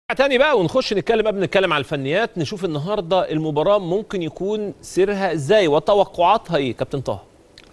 تاني بقى ونخش نتكلم قبل نتكلم على الفنيات نشوف النهارده المباراه ممكن يكون سيرها ازاي وتوقعاتها ايه كابتن طه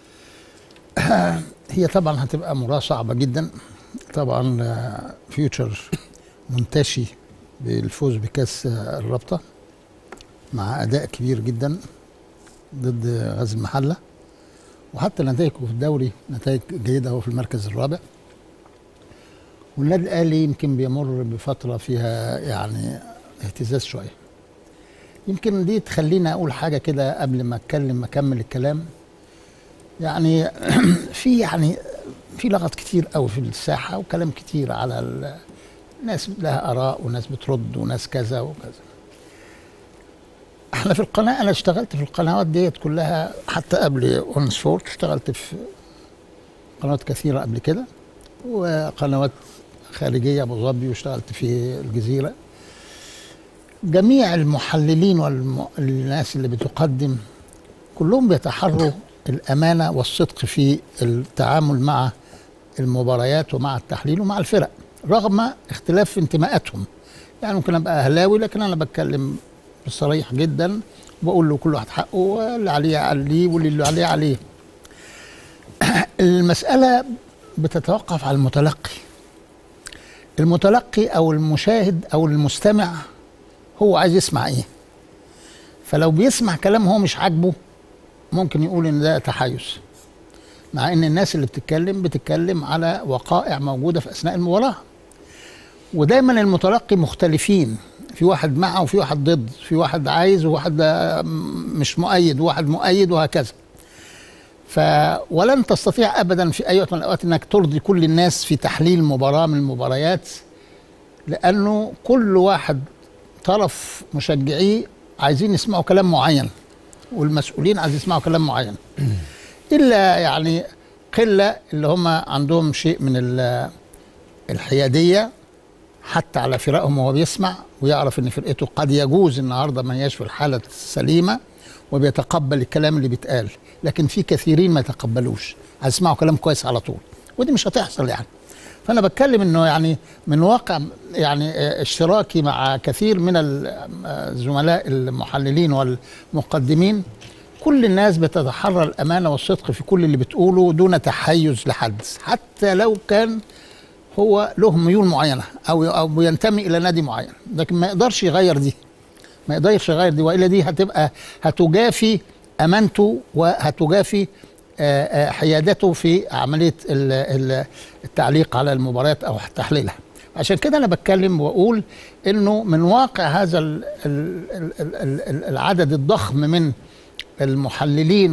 هي طبعا هتبقى مباراه صعبه جدا طبعا آه، فيوتشر منتشي بالفوز بكاس آه، الرابطه مع اداء كبير جدا ضد غزل المحله وحتى نتائجه في الدوري نتائج جيده هو في المركز الرابع والنادي الاهلي يمكن بيمر بفتره فيها يعني اهتزاز شويه يمكن دي تخليني اقول حاجه كده قبل ما اتكلم اكمل الكلام يعني في يعني في لغط كتير قوي في الساحه وكلام كتير على ال- ناس لها اراء وناس بترد وناس كذا وكذا احنا في القناه انا اشتغلت في القنوات ديت كلها حتى قبل اون سبورت اشتغلت في قنوات كثيره قبل كده وقنوات خارجيه ابو ظبي واشتغلت في الجزيره جميع المحللين والناس اللي بتقدم كلهم بيتحروا الامانه والصدق في التعامل مع المباريات ومع التحليل ومع الفرق رغم اختلاف انتماءاتهم يعني ممكن ابقى اهلاوي لكن انا بتكلم بصريح جدا وبقول له كل واحد حقه واللي عليه عليه واللي عليه عليه المساله بتتوقف على المتلقي المتلقي او المشاهد او المستمع هو عايز يسمع ايه فلو بيسمع كلام هو مش عاجبه ممكن يقول ان ده تحيز مع ان الناس اللي بتتكلم بتتكلم على وقائع موجوده في اثناء المباراه ودايما المتلقي مختلفين في واحد مع وفي واحد ضد في واحد عايز وواحد آه، مش مؤيد وواحد مؤيد وهكذا ف ولن تستطيع ابدا في اي وقت من الاوقات انك ترضي كل الناس في تحليل مباراه من المباريات لانه كل واحد طرف مشجعيه عايزين يسمعوا كلام معين والمسؤولين عايزين يسمعوا كلام معين الا يعني قله اللي هم عندهم شيء من ال- الحياديه حتى على فرقهم وهو بيسمع ويعرف ان فرقته قد يجوز النهارده ما هياش في الحاله السليمه وبيتقبل الكلام اللي بيتقال لكن في كثيرين ما يتقبلوش هيسمعوا كلام كويس على طول ودي مش هتحصل يعني فانا بتكلم انه يعني من واقع يعني آه، اشتراكي مع كثير من ال- آه، الزملاء المحللين والمقدمين كل الناس بتتحرى الامانه والصدق في كل اللي بتقوله دون تحيز لحد حتى لو كان هو له ميول معينه او او بينتمي الى نادي معين لكن ما يقدرش يغير دي ما يقدرش يغير دي والا دي هتبقى هتجافي امانته وهتجافي آه، آه، حيادته في عمليه ال- ال- التعليق على المباريات او تحليلها عشان كده انا بتكلم واقول انه من واقع هذا ال- ال- ال- ال- ال- العدد الضخم من المحللين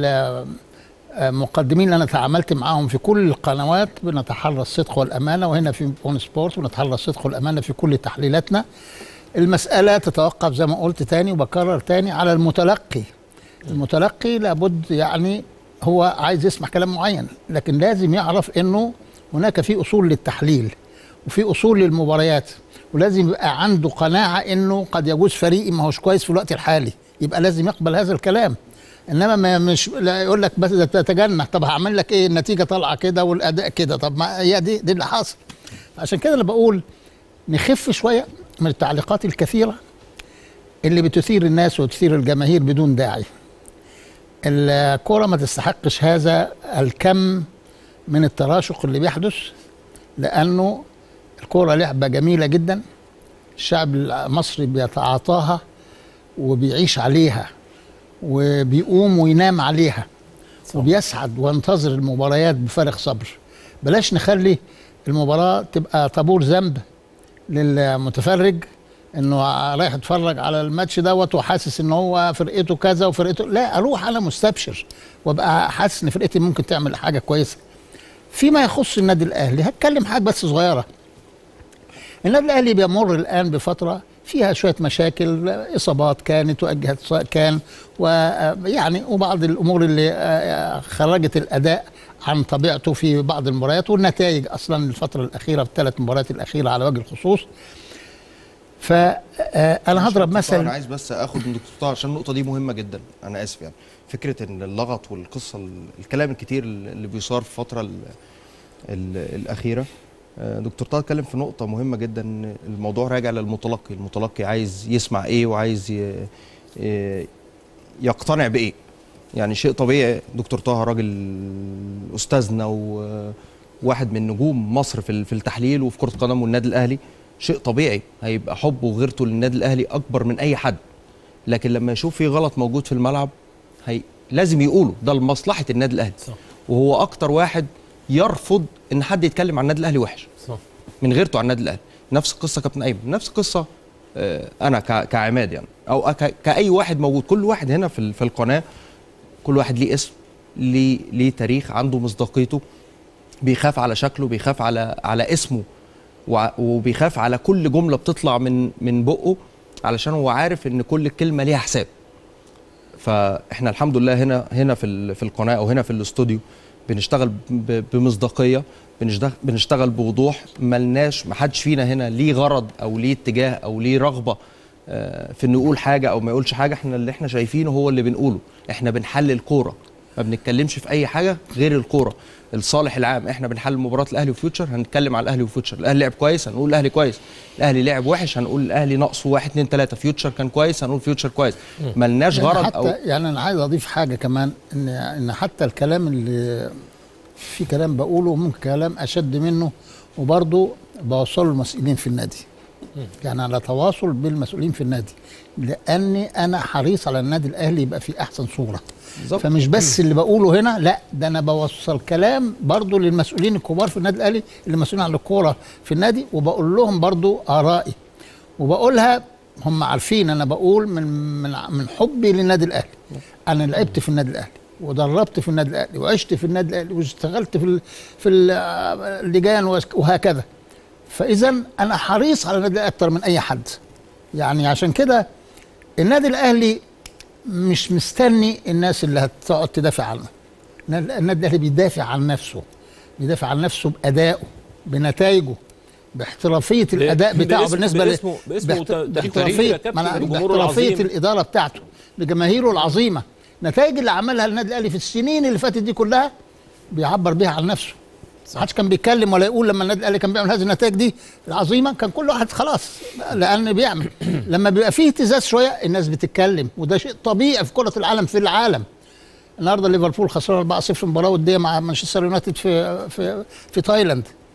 والمقدمين اللي انا تعاملت معاهم في كل القنوات بنتحرى الصدق والامانه وهنا في اون سبورت بنتحرى الصدق والامانه في كل تحليلاتنا المساله تتوقف زي ما قلت تاني وبكرر تاني على المتلقي المتلقي لابد يعني هو عايز يسمع كلام معين لكن لازم يعرف انه هناك في اصول للتحليل وفي اصول للمباريات ولازم يبقى عنده قناعه انه قد يجوز فريقي ما هوش كويس في الوقت الحالي يبقى لازم يقبل هذا الكلام انما ما مش لا يقول لك بس ده تتجنح طب هعمل لك ايه النتيجه طالعه كده والاداء كده طب ما هي دي دي اللي حاصل عشان كده انا بقول نخف شويه من التعليقات الكثيره اللي بتثير الناس وتثير الجماهير بدون داعي الكرة ما تستحقش هذا الكم من التراشق اللي بيحدث لأنه الكرة لعبة جميلة جدا الشعب المصري بيتعاطاها وبيعيش عليها وبيقوم وينام عليها وبيسعد وينتظر المباريات بفارغ صبر بلاش نخلي المباراة تبقى طابور ذنب للمتفرج انه رايح يتفرج على الماتش دوت وحاسس ان هو فرقته كذا وفرقته لا اروح انا مستبشر وابقى حاسس ان فرقتي ممكن تعمل حاجه كويسه فيما يخص النادي الاهلي هتكلم حاجه بس صغيره النادي الاهلي بيمر الان بفتره فيها شويه مشاكل اصابات كانت واجهت كان ويعني وبعض الامور اللي آه، خرجت الاداء عن طبيعته في بعض المباريات والنتائج اصلا الفتره الاخيره في الثلاث مباريات الاخيره على وجه الخصوص فانا هضرب انا مثل عايز بس اخد من دكتور طه عشان النقطه دي مهمه جدا انا اسف يعني فكره ان اللغط والقصه ال- الكلام الكتير اللي بيصار في الفتره ال- ال- الاخيره آه، دكتور طه اتكلم في نقطة مهمة جدا إن الموضوع راجع للمتلقي، المتلقي عايز يسمع ايه وعايز ي- ي- يقتنع بايه. يعني شيء طبيعي دكتور طه راجل استاذنا وواحد من نجوم مصر في ال- في التحليل وفي كرة القدم والنادي الاهلي، شيء طبيعي هيبقى حبه وغيرته للنادي الاهلي اكبر من اي حد. لكن لما يشوف في غلط موجود في الملعب هي لازم يقوله ده لمصلحة النادي الاهلي. صح وهو اكتر واحد يرفض ان حد يتكلم عن النادي الاهلي وحش. صح من غيرته عن النادي الاهلي نفس القصه كابتن ايمن نفس القصه آه، انا ك- كعماد يعني او ك- كاي واحد موجود كل واحد هنا في ال- في القناه كل واحد ليه اسم ليه ليه تاريخ عنده مصداقيته بيخاف على شكله بيخاف على على اسمه وع- وبيخاف على كل جمله بتطلع من من بقه علشان هو عارف ان كل كلمه ليها حساب فاحنا الحمد لله هنا هنا في ال- في القناه او هنا في الاستوديو بنشتغل ب- بمصداقيه بنشتغل, بنشتغل بوضوح ملناش محدش فينا هنا ليه غرض او ليه اتجاه او ليه رغبه آه، في انه يقول حاجه او ما يقولش حاجه احنا اللي احنا شايفينه هو اللي بنقوله احنا بنحلل كوره ما بنتكلمش في اي حاجه غير الكوره الصالح العام احنا بنحلل مباراه الاهلي وفيوتشر هنتكلم على الاهلي وفيوتشر الاهلي لعب كويس هنقول الاهلي كويس الاهلي لعب وحش هنقول الاهلي ناقصه 1 2 3 فيوتشر كان كويس هنقول فيوتشر كويس ملناش يعني غرض حتى او يعني انا عايز اضيف حاجه كمان ان ان حتى الكلام اللي في كلام بقوله ممكن كلام اشد منه وبرضه بوصله للمسؤولين في النادي يعني على تواصل بالمسؤولين في النادي لاني انا حريص على النادي الاهلي يبقى في احسن صوره بالظبط. فمش بس اللي بقوله هنا لا ده انا بوصل كلام برضه للمسؤولين الكبار في النادي الاهلي اللي مسؤولين عن الكوره في النادي وبقول لهم برضه ارائي وبقولها هم عارفين انا بقول من من من حبي للنادي الاهلي انا لعبت في النادي الاهلي ودربت في النادي الاهلي وعشت في النادي الاهلي واشتغلت في ال- في ال- اللجان وس- وهكذا فاذا انا حريص على النادي الاهلي اكتر من اي حد يعني عشان كده النادي الاهلي مش مستني الناس اللي هتقعد تدافع عنه النادي النادي الاهلي بيدافع عن نفسه بيدافع عن نفسه بادائه بنتائجه باحترافيه الاداء بتاعه باسم- بالنسبه باسمه- باسمه باحت- وتاريخه باحترافيه يا كابتن ما أنا- لجمهوره باحترافيه العظيم. الاداره بتاعته لجماهيره العظيمه النتائج اللي عملها النادي الاهلي في السنين اللي فاتت دي كلها بيعبر بيها عن نفسه ما حدش كان بيتكلم ولا يقول لما النادي الاهلي كان بيعمل هذه النتائج دي العظيمه كان كل واحد خلاص لان بيعمل لما بيبقى فيه اهتزاز شويه الناس بتتكلم وده شيء طبيعي في كره العالم في العالم النهارده ليفربول خسران 4-0 مباراه وديه مع مانشستر يونايتد في في في تايلاند